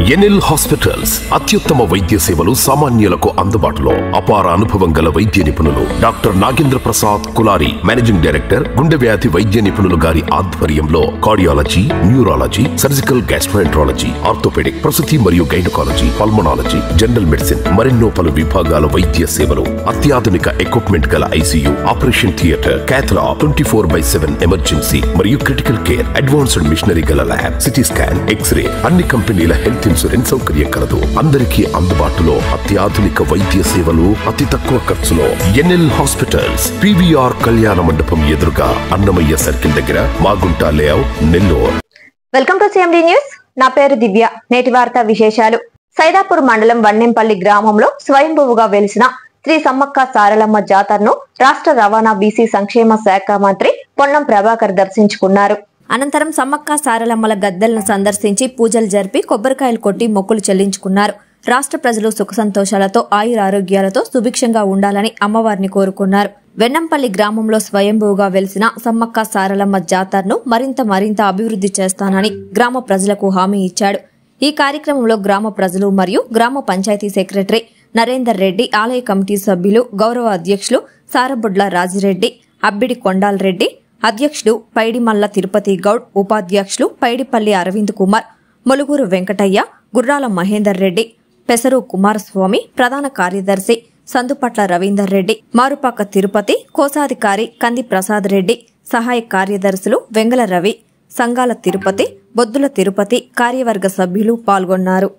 NL hospitals అత్యుత్తమ వైద్య సేవలు సామాన్యులకు అందుబాటులో అపార అనుభవం గల వైద్య నిపుణులు doctor Nagendra Prasad Kulari managing director గుండె వ్యాధి వైద్య నిపుణులు గారి ఆధ్వర్యంలో cardiology neurology surgical gastroenterology orthopedic ప్రసూతి మరియు గైనకాలజీ పల్మనాలజీ జనరల్ మెడిసిన్ మరెన్నో పలు విభాగాల వైద్య సేవలు అత్యాధునిక ఎక్విప్మెంట్ గల ఐసీయూ ఆపరేషన్ థియేటర్ క్యాథలా twenty four by seven emergency మరియు క్రిటికల్ కేర్ అడ్వాన్స్డ్ మిషనరీ గల ల్యాబ్ సిటీ స్కాన్ ఎక్స్రే అన్ని కంపెనీల హెల్త్ ఇన్సూరెన్స్ సౌకర్యం కలదు అందరికీ అందుబాటులో అత్యాధునిక వైద్య సేవలు అతి తక్కువ ఖర్చులో ఎన్ఎల్ హాస్పిటల్స్ పివిఆర్ కళ్యాణ మండపం ఎదురుగా అన్నమయ్య సర్కిల్ దగ్గర Magunta layout Nellore welcome to CMD news నా పేరు దివ్య నేటి వార్తా విశేషాలు సైదాపూర్ మండలం వన్నెంపల్లి గ్రామంలో స్వయంభువుగా వెలిసిన శ్రీ సమ్మక్క సారలమ్మ జాతరను రాష్ట్ర రవాణా బీసీ సంక్షేమ శాఖ మంత్రి పొన్నం ప్రభాకర్ దర్శించుకున్నారు అనంతరం సమ్మక్క సారలమ్మల గద్దెలను సందర్శించి పూజలు జరిపి కొబ్బరికాయలు కొట్టి మొక్కులు చెల్లించుకున్నారు రాష్ట్ర ప్రజలు సుఖ సంతోషాలతో ఆయురారోగ్యాలతో సుభిక్షంగా ఉండాలని అమ్మవారిని కోరుకున్నారు వెన్నంపల్లి గ్రామంలో స్వయంభూగా వెలిసిన సమ్మక్క సారలమ్మ జాతరను మరింత మరింత అభివృద్ధి చేస్తానని గ్రామ ప్రజలకు హామీ ఇచ్చాడు ఈ కార్యక్రమంలో గ్రామ ప్రజలు మరియు గ్రామ పంచాయతీ సెక్రటరీ నరేందర్ రెడ్డి ఆలయ కమిటీ సభ్యులు గౌరవ అధ్యక్షులు సారబుడ్ల రాజిరెడ్డి అబ్బిడి కొండాల్ రెడ్డి అధ్యక్షుడు పైడిమల్ల తిరుపతి గౌడ్ ఉపాధ్యక్షులు పైడిపల్లి అరవింద్ కుమార్ ములుగురు వెంకటయ్య గుర్రాల మహేందర్ రెడ్డి పెసరు కుమారస్వామి ప్రధాన కార్యదర్శి సందుపట్ల రవీందర్ రెడ్డి మారుపాక తిరుపతి కోశాధికారి కంది ప్రసాద్ రెడ్డి సహాయ కార్యదర్శులు వెంగళ రవి సంఘాల తిరుపతి బొద్దుల తిరుపతి కార్యవర్గ సభ్యులు పాల్గొన్నారు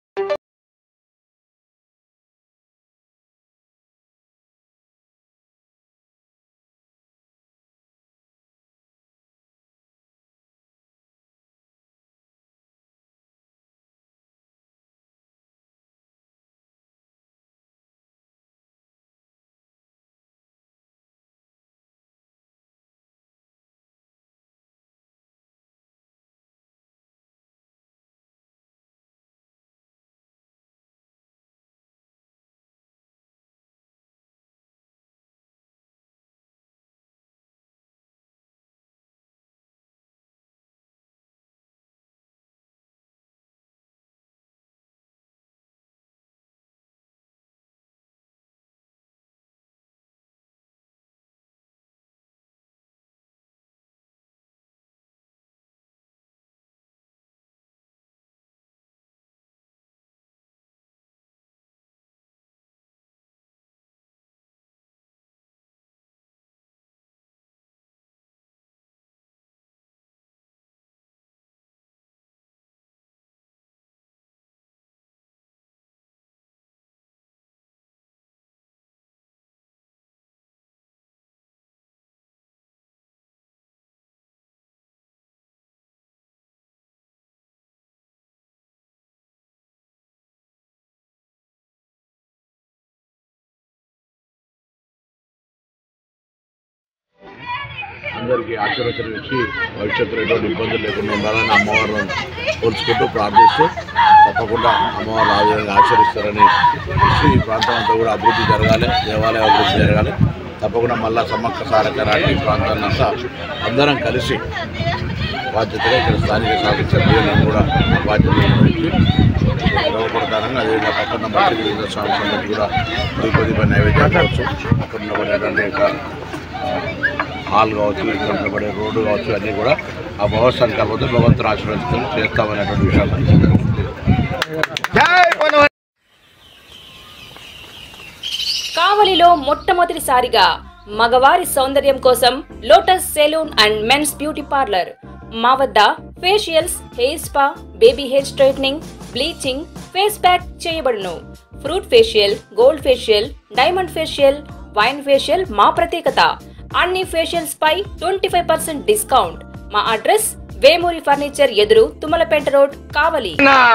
అందరికీ ఆశీర్వచనం ఇచ్చి భవిష్యత్తులో ఎటువంటి ఇబ్బందులు లేకుండా ఉండాలని అమ్మవారిని కోల్చుకుంటూ ప్రార్థిస్తూ తప్పకుండా అమ్మవారు ఆ విధంగా ఆచరిస్తారని ఇచ్చి ఈ ప్రాంతం అంతా కూడా అభివృద్ధి జరగాలి దేవాలయ అభివృద్ధి జరగాలి తప్పకుండా మళ్ళా సమ్మక్క సారక రాని ఈ ప్రాంతాన్ని అంతా అందరం కలిసి బాధ్యతగా ఇక్కడ స్థానిక శాసనసభ్యులను కూడా ఆ బాధ్యత నిర్వహించి గౌరవపడతానని అదేవిధంగా పక్కన మంత్రి వివిధ స్వామి సంగతి కూడా తిరుపతి నైవేద్యాలు కావచ్చు అక్కడ ఉన్నటువంటి యొక్క హాల్ కావచ్చు ఇక్కడ ఉండబడే రోడ్డు కావచ్చు అన్నీ కూడా ఆ భగవత్ సంకల్పంతో భగవంతుని ఆశీర్వదించడం చేస్తామనేటువంటి విషయాలు కావలిలో మొట్టమొదటిసారిగా మగవారి సౌందర్యం కోసం lotus salon and men's beauty parlour మా వద్ద facials hair spa baby hair straightening bleaching face pack చేయబడును fruit facial gold facial diamond facial wine facial మా ప్రత్యేకత అన్ని ఫేషియల్స్ పై ట్వంటీ ఫైవ్ పర్సెంట్ డిస్కౌంట్ మా అడ్రస్ వేమూరి ఫర్నిచర్ ఎదురు తుమ్మలపేట రోడ్ కావలి